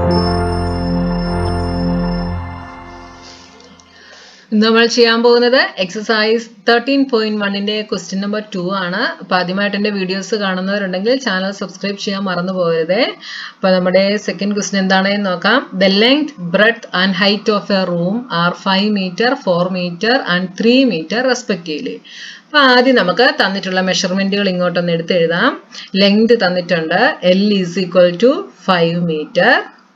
ഇന്ന് നമ്മൾ ചെയ്യാൻ പോകുന്നത് എക്സസൈസ് തേർട്ടീൻ പോയിന്റ് വണ്ണിന്റെ ക്വസ്റ്റ്യൻ നമ്പർ ടു ആണ് അപ്പൊ ആദ്യമായിട്ട് എന്റെ വീഡിയോസ് കാണുന്നവരുണ്ടെങ്കിൽ ചാനൽ സബ്സ്ക്രൈബ് ചെയ്യാൻ മറന്നു പോകരുത് അപ്പൊ നമ്മുടെ സെക്കൻഡ് ക്വസ്റ്റ്യൻ എന്താണെന്ന് നോക്കാം the length breadth and height of a room are five metre four metre and three metre respectively അപ്പൊ ആദ്യം നമുക്ക് തന്നിട്ടുള്ള മെഷർമെന്റുകൾ ഇങ്ങോട്ടൊന്ന് എടുത്ത് എഴുതാം ലെങ്ത് തന്നിട്ടുണ്ട് L is equal to five metre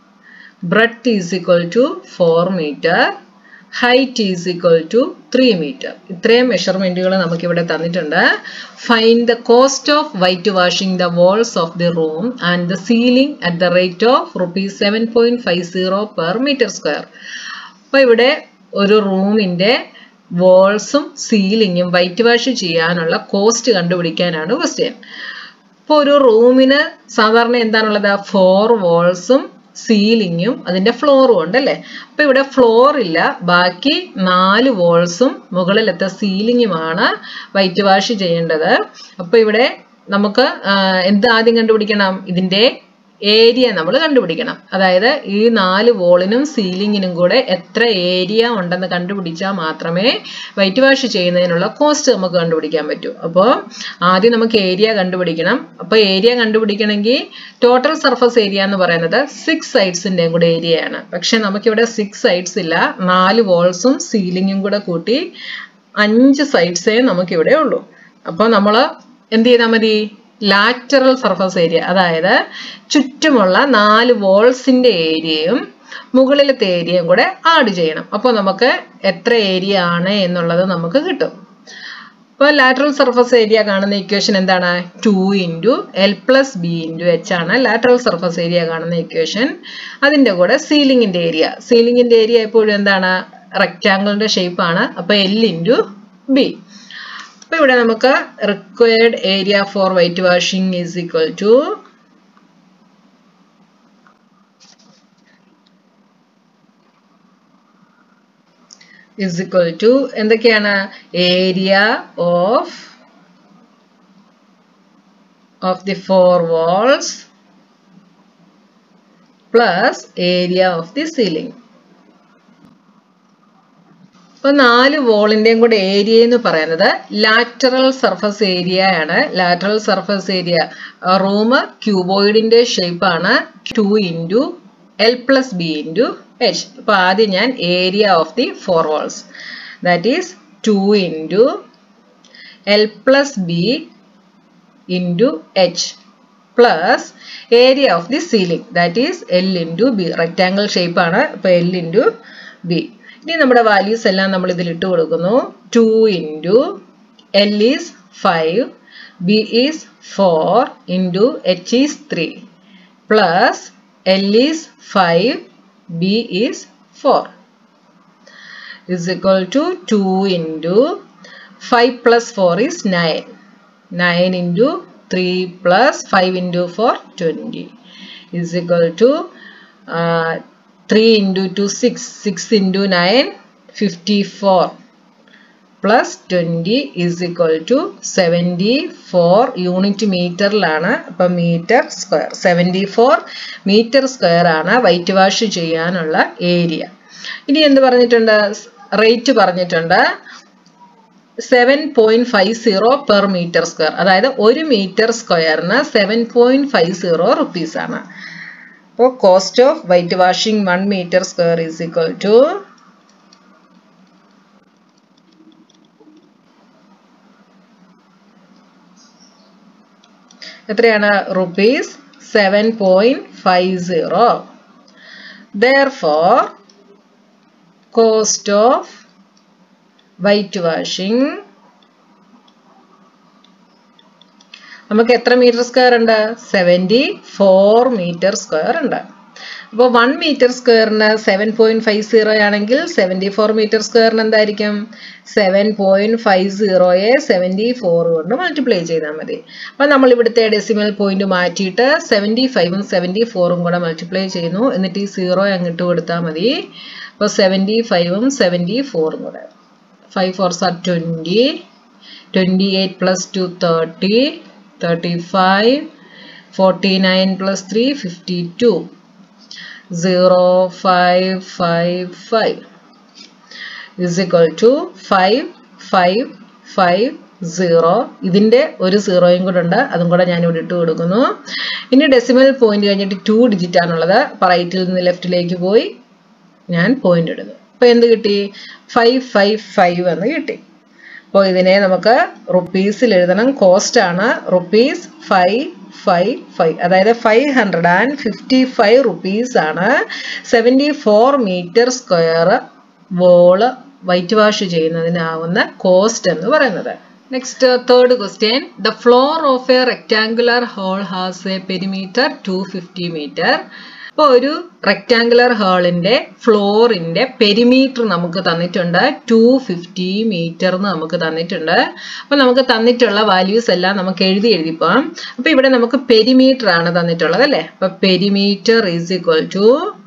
breadth is equal to four metre height is equal to three metre ഇത്രയും മെഷർമെന്റുകൾ നമുക്ക് ഇവിടെ തന്നിട്ടുണ്ട് find the cost of white washing the walls of the room and the ceiling at the rate of rupees seven point five zero per metre square അപ്പൊ ഇവിടെ ഒരു റൂമിന്റെ വാൾസും സീലിങ്ങും വൈറ്റ് വാഷ് ചെയ്യാനുള്ള കോസ്റ്റ് കണ്ടുപിടിക്കാനാണ് ക്വസ്റ്റ്യൻ ഇപ്പോൾ ഒരു റൂമിന് സാധാരണ എന്താണുള്ളത് ഫോർ വാൾസും സീലിങ്ങും അതിന്റെ ഫ്ലോറും ഉണ്ട് അല്ലേ അപ്പൊ ഇവിടെ ഫ്ലോർ ഇല്ല ബാക്കി നാല് വോൾസും മുകളിലത്തെ സീലിങ്ങുമാണ് വൈറ്റ് വാഷ് ചെയ്യേണ്ടത് അപ്പൊ ഇവിടെ നമുക്ക് എന്ത് ആദ്യം കണ്ടുപിടിക്കണം ഇതിന്റെ ഏരിയ നമ്മൾ കണ്ടുപിടിക്കണം അതായത് ഈ നാല് വോളിനും സീലിങ്ങിനും കൂടെ എത്ര ഏരിയ ഉണ്ടെന്ന് കണ്ടുപിടിച്ചാൽ മാത്രമേ വൈറ്റ് വാഷ് ചെയ്യുന്നതിനുള്ള കോസ്റ്റ് നമുക്ക് കണ്ടുപിടിക്കാൻ പറ്റൂ അപ്പോൾ ആദ്യം നമുക്ക് ഏരിയ കണ്ടുപിടിക്കണം അപ്പോൾ ഏരിയ കണ്ടുപിടിക്കണമെങ്കിൽ ടോട്ടൽ സർഫസ് ഏരിയ എന്ന് പറയുന്നത് സിക്സ് സൈഡ്സിൻ്റെയും കൂടെ ഏരിയയാണ് പക്ഷെ നമുക്കിവിടെ സിക്സ് സൈഡ്സ് ഇല്ല നാല് വോൾസും സീലിങ്ങും കൂടെ കൂട്ടി അഞ്ച് സൈഡ്സേ നമുക്കിവിടെ ഉള്ളൂ അപ്പോൾ നമ്മൾ എന്ത് ചെയ്താൽ മതി ലാറ്ററൽ സർഫസ് ഏരിയ അതായത് ചുറ്റുമുള്ള നാല് വോൾസിന്റെ ഏരിയയും മുകളിലത്തെ ഏരിയയും കൂടെ ആഡ് ചെയ്യണം അപ്പോൾ നമുക്ക് എത്ര ഏരിയ ആണ് എന്നുള്ളത് നമുക്ക് കിട്ടും അപ്പോൾ ലാറ്ററൽ സർഫസ് ഏരിയ കാണുന്ന ഇക്വേഷൻ എന്താണ് two into L plus B into H ആണ് ലാറ്ററൽ സർഫസ് ഏരിയ കാണുന്ന ഇക്വേഷൻ അതിൻ്റെ കൂടെ സീലിംഗിന്റെ ഏരിയ സീലിംഗിന്റെ ഏരിയ എപ്പോഴും എന്താണ് റെക്റ്റാങ്കിളിന്റെ ഷേപ്പ് ആണ് അപ്പോൾ എൽ ഇൻറ്റു ബി അപ്പൊ ഇവിടെ നമുക്ക് required area for white washing is equal to is equal to എന്തൊക്കെയാണ് area of of the four walls plus area of the ceiling അപ്പൊ നാല് വോളിന്റെയും കൂടെ ഏരിയ എന്ന് പറയുന്നത് ലാറ്ററൽ സർഫസ് ഏരിയ ആണ് ലാറ്ററൽ സർഫസ് ഏരിയ റൂം ക്യൂബോയിഡിന്റെ ഷേപ്പ് ആണ് two into L plus B into H അപ്പൊ ആദ്യം ഞാൻ area of the four walls that is two into L plus B into H plus area of the ceiling that is L into B rectangle shape ആണ് അപ്പൊ L into B ഇനി നമ്മുടെ values എല്ലാം നമ്മൾ ഇതിൽ ഇട്ട് കൊടുക്കുന്നു two into L is five B is four into H is three plus L is five B is four is equal to 2 into 5 plus 4 is 9 9 into 3 plus 5 into 4 20 is equal to uh, 3 into 2 6 6 into 9 54 plus 20 is equal to 74 unit മീറ്ററിലാണ് അപ്പം metre square 74 metre square ആണ് white wash ചെയ്യാനുള്ള area ഇനി എന്ത് പറഞ്ഞിട്ടുണ്ട് rate പറഞ്ഞിട്ടുണ്ട് seven point five zero per metre square അതായത് ഒരു മീറ്റർ സ്ക്വയറിന് seven point five zero rupees ആണ് അപ്പോൾ cost of white washing one metre square is equal to എത്രയാണ് rupees seven point five zero therefore cost of white washing നമുക്ക് എത്ര metre square ഉണ്ട് seventy four metre square ഉണ്ട് അപ്പോൾ one metre സ്ക്വയറിന് seven point five zero ആണെങ്കിൽ seventy four metre സ്ക്വയറിന് എന്തായിരിക്കും സെവൻ പോയിന്റ് ഫൈവ് സീറോയെ സെവൻറ്റി ഫോർ കൊണ്ട് മൾട്ടിപ്ലൈ ചെയ്താൽ മതി അപ്പം നമ്മൾ ഇവിടുത്തെ ഡെസിമൽ പോയിന്റ് മാറ്റിയിട്ട് സെവൻറ്റി ഫൈവും സെവൻറ്റി ഫോറും കൂടെ മൾട്ടിപ്ലൈ ചെയ്യുന്നു എന്നിട്ട് ഈ സീറോ അങ്ങിട്ട് കൊടുത്താൽ മതി അപ്പോൾ സെവൻറ്റി ഫൈവും സെവൻറ്റി ഫോറും കൂടെ five fours are twenty twenty eight plus two thirty thirty five forty nine plus three fifty two zero five five five is equal to five five five zero ഇതിൻ്റെ ഒരു സീറോയും കൂടെ ഉണ്ട് അതും കൂടെ ഞാൻ ഇവിടെ ഇട്ട് കൊടുക്കുന്നു ഇനി ഡെസിമൽ പോയിന്റ് കഴിഞ്ഞിട്ട് ടു ഡിജിറ്റ് ആണുള്ളത് റൈറ്റിൽ നിന്ന് ലെഫ്റ്റിലേക്ക് പോയി ഞാൻ പോയിന്റ് ഇടുന്നു അപ്പോൾ എന്ത് കിട്ടി ഫൈവ് ഫൈവ് ഫൈവ് എന്ന് കിട്ടി അപ്പോൾ ഇതിനെ നമുക്ക് റുപ്പീസിൽ എഴുതണം കോസ്റ്റ് ആണ് റുപ്പീസ് ഫൈവ് ഫൈവ് ഫൈവ് അതായത് five hundred and fifty five rupees ആണ് seventy four metre square wall white wash ചെയ്യുന്നതിനാവുന്ന കോസ്റ്റ് എന്ന് പറയുന്നത് next third question the floor of a rectangular hall has a perimeter two fifty metre അപ്പോൾ ഒരു rectangular ഹോളിന്റെ ഫ്ലോറിന്റെ perimeter നമുക്ക് തന്നിട്ടുണ്ട് to fifty metre എന്ന് നമുക്ക് തന്നിട്ടുണ്ട് അപ്പോൾ നമുക്ക് തന്നിട്ടുള്ള വാല്യൂസ് എല്ലാം നമുക്ക് എഴുതി എഴുതി പോവാം അപ്പോൾ ഇവിടെ നമുക്ക് പെരിമീറ്റർ ആണ് തന്നിട്ടുള്ളത് അല്ലേ അപ്പൊ perimeter is equal to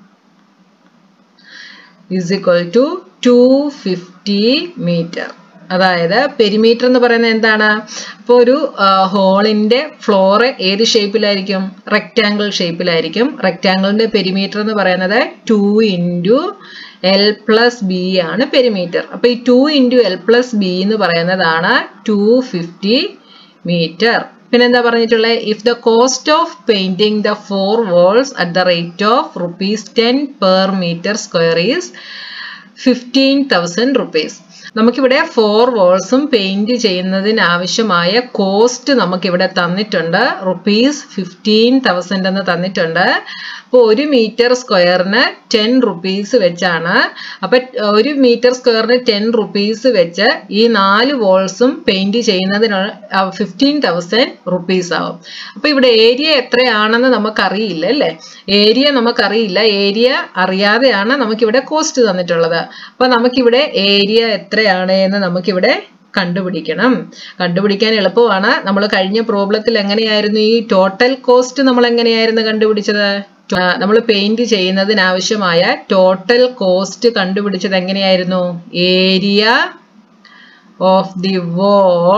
is equal to two fifty metre അതായത് പെരിമീറ്റർ എന്ന് പറയുന്നത് എന്താണ് അപ്പോൾ ഒരു ഹോളിന്റെ ഫ്ലോറ് ഏത് ഷേപ്പിലായിരിക്കും റെക്റ്റാങ്കിൾ ഷേപ്പിലായിരിക്കും റെക്റ്റാങ്കിളിന്റെ പെരിമീറ്റർ എന്ന് പറയുന്നത് two into L plus B ആണ് പെരിമീറ്റർ അപ്പൊ ഈ two into L plus B എന്ന് പറയുന്നതാണ് ടു ഫിഫ്റ്റി മീറ്റർ പിന്നെന്താ പറഞ്ഞിട്ടുള്ളത് if the cost of painting the four walls at the rate of rupees ten per metre square is fifteen thousand rupees നമുക്കിവിടെ four വാൾസും paint ചെയ്യുന്നതിന് ആവശ്യമായ cost നമുക്കിവിടെ തന്നിട്ടുണ്ട് റുപ്പീസ് ഫിഫ്റ്റീൻ തൗസൻഡ് എന്ന് തന്നിട്ടുണ്ട് അപ്പോൾ ഒരു മീറ്റർ സ്ക്വയറിന് ടെൻ റുപ്പീസ് വെച്ചാണ് അപ്പൊ ഒരു മീറ്റർ സ്ക്വയറിന് ടെൻ റുപ്പീസ് വെച്ച് ഈ നാല് വോൾസും പെയിന്റ് ചെയ്യുന്നതിന് ഫിഫ്റ്റീൻ തൗസൻഡ് റുപ്പീസ് ആവും അപ്പൊ ഇവിടെ ഏരിയ എത്രയാണെന്ന് നമുക്കറിയില്ല അല്ലേ ഏരിയ നമുക്കറിയില്ല ഏരിയ അറിയാതെയാണ് നമുക്കിവിടെ കോസ്റ്റ് തന്നിട്ടുള്ളത് അപ്പൊ നമുക്കിവിടെ ഏരിയ എത്രയാണ് എന്ന് നമുക്കിവിടെ കണ്ടുപിടിക്കണം കണ്ടുപിടിക്കാൻ എളുപ്പമാണ് നമ്മൾ കഴിഞ്ഞ പ്രോബ്ലത്തിൽ എങ്ങനെയായിരുന്നു ഈ ടോട്ടൽ കോസ്റ്റ് നമ്മൾ എങ്ങനെയായിരുന്നു കണ്ടുപിടിച്ചത് നമ്മൾ പെയിന്റ് ചെയ്യുന്നതിന് ആവശ്യമായ ടോട്ടൽ കോസ്റ്റ് കണ്ടുപിടിച്ചത് എങ്ങനെയായിരുന്നു area of the wall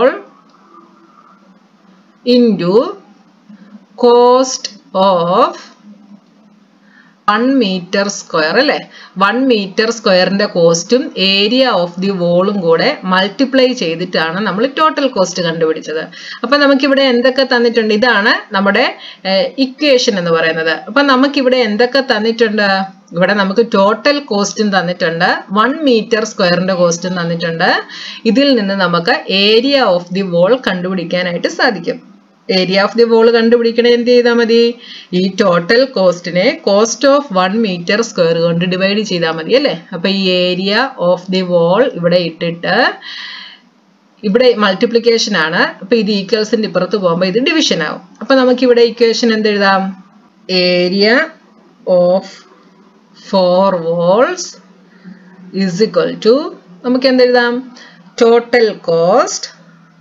into cost of one metre square അല്ലേ വൺ മീറ്റർ സ്ക്വയറിന്റെ കോസ്റ്റും ഏരിയ ഓഫ് ദി വോളും കൂടെ മൾട്ടിപ്ലൈ ചെയ്തിട്ടാണ് നമ്മൾ ടോട്ടൽ കോസ്റ്റ് കണ്ടുപിടിച്ചത് അപ്പൊ നമുക്കിവിടെ എന്തൊക്കെ തന്നിട്ടുണ്ട് ഇതാണ് നമ്മുടെ ഇക്വേഷൻ എന്ന് പറയുന്നത് അപ്പൊ നമുക്കിവിടെ എന്തൊക്കെ തന്നിട്ടുണ്ട് ഇവിടെ നമുക്ക് ടോട്ടൽ കോസ്റ്റും തന്നിട്ടുണ്ട് വൺ മീറ്റർ സ്ക്വയറിന്റെ കോസ്റ്റും തന്നിട്ടുണ്ട് ഇതിൽ നിന്ന് നമുക്ക് ഏരിയ ഓഫ് ദി വോൾ കണ്ടുപിടിക്കാനായിട്ട് സാധിക്കും ഏരിയ ഓഫ് ദി വോൾ കണ്ടുപിടിക്കണേ എന്ത് ചെയ്താൽ മതി ഈ ടോട്ടൽ കോസ്റ്റിനെ cost of one metre square കൊണ്ട് ഡിവൈഡ് ചെയ്താൽ മതി അല്ലേ അപ്പൊ ഈ ഏരിയ ഓഫ് ദി വോൾ ഇവിടെ ഇട്ടിട്ട് ഇവിടെ മൾട്ടിപ്ലിക്കേഷൻ ആണ് അപ്പൊ ഇത് ഈക്വൽസിന്റെ ഇപ്പുറത്ത് പോകുമ്പോൾ ഇത് ഡിവിഷൻ ആവും അപ്പൊ നമുക്ക് ഇവിടെ ഇക്വേഷൻ എന്ത് എഴുതാം area of four walls is equal to നമുക്ക് എന്തെഴുതാം ടോട്ടൽ കോസ്റ്റ്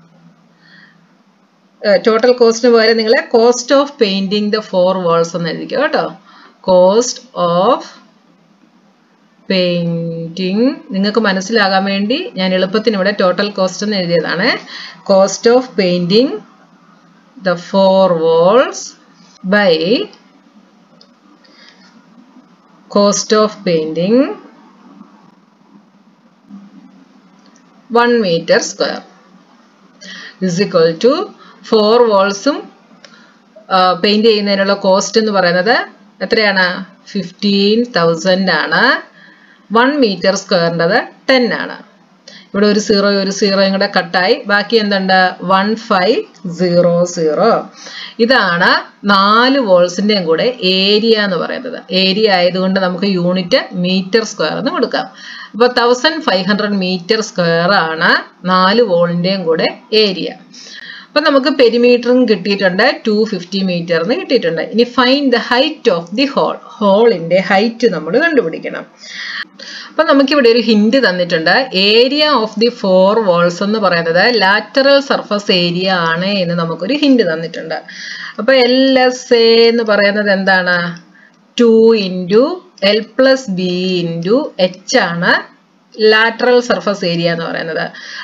ടോട്ടൽ കോസ്റ്റിന് പകരം നിങ്ങൾ cost of painting the four walls എന്ന് എഴുതിക്കുക കേട്ടോ കോസ്റ്റ് ഓഫ് പെയിന്റിംഗ് നിങ്ങൾക്ക് മനസ്സിലാകാൻ വേണ്ടി ഞാൻ എളുപ്പത്തിന് ഇവിടെ ടോട്ടൽ കോസ്റ്റ് എന്ന് എഴുതിയതാണ് cost of painting the four walls by cost of painting one metre square is equal to four വാൾസും പെയിന്റ് ചെയ്യുന്നതിനുള്ള കോസ്റ്റ് എന്ന് പറയുന്നത് എത്രയാണ് ഫിഫ്റ്റീൻ തൗസൻഡ് ആണ് വൺ മീറ്റർ സ്ക്വയറിൻ്റെത് ടെൻ ആണ് ഇവിടെ ഒരു സീറോ ഒരു സീറോയും കൂടെ കട്ടായി ബാക്കി എന്തുണ്ട് വൺ ഫൈവ് സീറോ സീറോ ഇതാണ് നാല് വോൾസിൻ്റെയും കൂടെ ഏരിയ എന്ന് പറയുന്നത് ഏരിയ ആയതുകൊണ്ട് നമുക്ക് യൂണിറ്റ് മീറ്റർ സ്ക്വയർ എന്ന് കൊടുക്കാം അപ്പോൾ thousand five hundred metre square ആണ് നാല് വോളിൻ്റെയും കൂടെ ഏരിയ അപ്പൊ നമുക്ക് പെരിമീറ്ററും കിട്ടിയിട്ടുണ്ട് ടു ഫിഫ്റ്റി മീറ്ററിന് കിട്ടിയിട്ടുണ്ട് ഇനി find the height of the hall ഹോളിന്റെ ഹൈറ്റ് നമ്മൾ കണ്ടുപിടിക്കണം അപ്പൊ നമുക്കിവിടെ ഒരു ഹിന്റ് തന്നിട്ടുണ്ട് area of the four walls എന്ന് പറയുന്നത് ലാറ്ററൽ സർഫസ് ഏരിയ ആണ് എന്ന് നമുക്കൊരു ഹിന്റ് തന്നിട്ടുണ്ട് അപ്പൊ എൽ എസ് എ എന്ന് പറയുന്നത് എന്താണ് two into L plus B into H ആണ് ലാറ്ററൽ സർഫസ് ഏരിയ എന്ന് പറയുന്നത്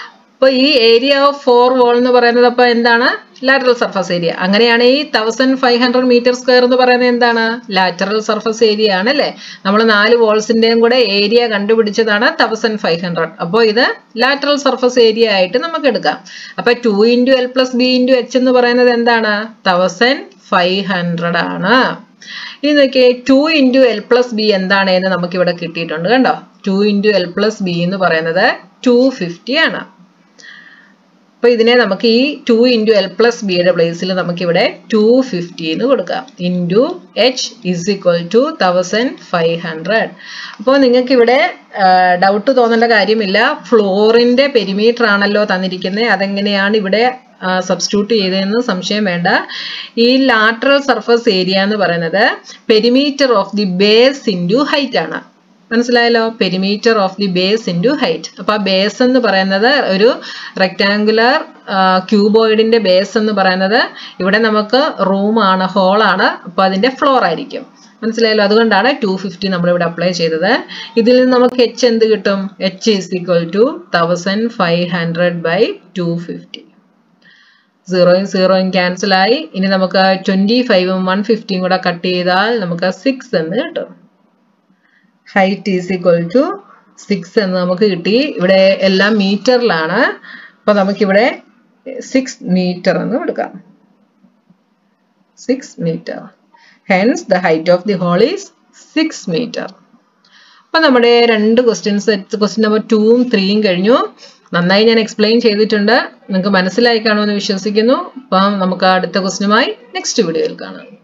അപ്പോൾ ഈ ഏരിയ ഓഫ് ഫോർ വോൾ എന്ന് പറയുന്നത് അപ്പോൾ എന്താണ് ലാറ്ററൽ സർഫസ് ഏരിയ അങ്ങനെയാണ് ഈ thousand five hundred metre square എന്ന് പറയുന്നത് എന്താണ് ലാറ്ററൽ സർഫസ് ഏരിയ ആണ് അല്ലേ നമ്മൾ നാല് വോൾസിന്റെയും കൂടെ ഏരിയ കണ്ടുപിടിച്ചതാണ് തൗസൻഡ് ഫൈവ് ഹൺഡ്രഡ് അപ്പോൾ ഇത് ലാറ്ററൽ സർഫസ് ഏരിയ ആയിട്ട് നമുക്ക് എടുക്കാം അപ്പൊ two into L plus B into H എന്ന് പറയുന്നത് എന്താണ് തൗസൻഡ് ഫൈവ് ഹൺഡ്രഡ് ആണ് ഇനി നോക്കിയേ two into L plus B എന്താണ് എന്ന് നമുക്ക് ഇവിടെ കിട്ടിയിട്ടുണ്ട് കണ്ടോ two into L plus B എന്ന് പറയുന്നത് ടു ഫിഫ്റ്റി ആണ് അപ്പൊ ഇതിനെ നമുക്ക് ഈ ടു ഇൻറ്റു എൽ പ്ലസ് ബിയുടെ പ്ലേസിൽ നമുക്കിവിടെ ടു ഫിഫ്റ്റി എന്ന് കൊടുക്കാം into H is equal to thousand five hundred അപ്പോൾ നിങ്ങൾക്ക് ഇവിടെ ഡൗട്ട് തോന്നേണ്ട കാര്യമില്ല ഫ്ലോറിന്റെ പെരിമീറ്റർ ആണല്ലോ തന്നിരിക്കുന്നത് അതെങ്ങനെയാണ് ഇവിടെ സബ്സ്റ്റിറ്റ്യൂട്ട് ചെയ്തതെന്ന് സംശയം വേണ്ട ഈ ലാറ്ററൽ സർഫസ് ഏരിയ എന്ന് പറയുന്നത് perimeter of the base into height ആണ് മനസ്സിലായല്ലോ perimeter of the base into height അപ്പൊ ആ ബേസ് എന്ന് പറയുന്നത് ഒരു റെക്ടാങ്കുലർ ക്യൂബോയിഡിന്റെ ബേസ് എന്ന് പറയുന്നത് ഇവിടെ നമുക്ക് റൂമാണ് ഹോളാണ് അപ്പൊ അതിന്റെ ഫ്ലോർ ആയിരിക്കും മനസ്സിലായല്ലോ അതുകൊണ്ടാണ് ടു ഫിഫ്റ്റി നമ്മളിവിടെ അപ്ലൈ ചെയ്തത് ഇതിൽ നിന്ന് നമുക്ക് എച്ച് എന്ത് കിട്ടും H is equal to thousand five hundred by two fifty സീറോയും സീറോയും ക്യാൻസൽ ആയി ഇനി നമുക്ക് ട്വന്റി ഫൈവും വൺ ഫിഫ്റ്റിയും കൂടെ കട്ട് ചെയ്താൽ നമുക്ക് സിക്സ് എന്ന് കിട്ടും height is equal to six എന്ന് നമുക്ക് കിട്ടി ഇവിടെ എല്ലാം മീറ്ററിലാണ് അപ്പൊ നമുക്കിവിടെ സിക്സ് മീറ്റർ എന്ന് കൊടുക്കാം six metre hence the height of the hall is six metre അപ്പൊ നമ്മുടെ രണ്ട് ക്വസ്റ്റ്യൻസ് ക്വസ്റ്റ്യൻ നമ്പർ ടൂവും ത്രീയും കഴിഞ്ഞു നന്നായി ഞാൻ എക്സ്പ്ലെയിൻ ചെയ്തിട്ടുണ്ട് നിങ്ങൾക്ക് മനസ്സിലായി കാണുമെന്ന് വിശ്വസിക്കുന്നു അപ്പം നമുക്ക് അടുത്ത ക്വസ്റ്റ്യനുമായി നെക്സ്റ്റ് വീഡിയോയിൽ കാണാം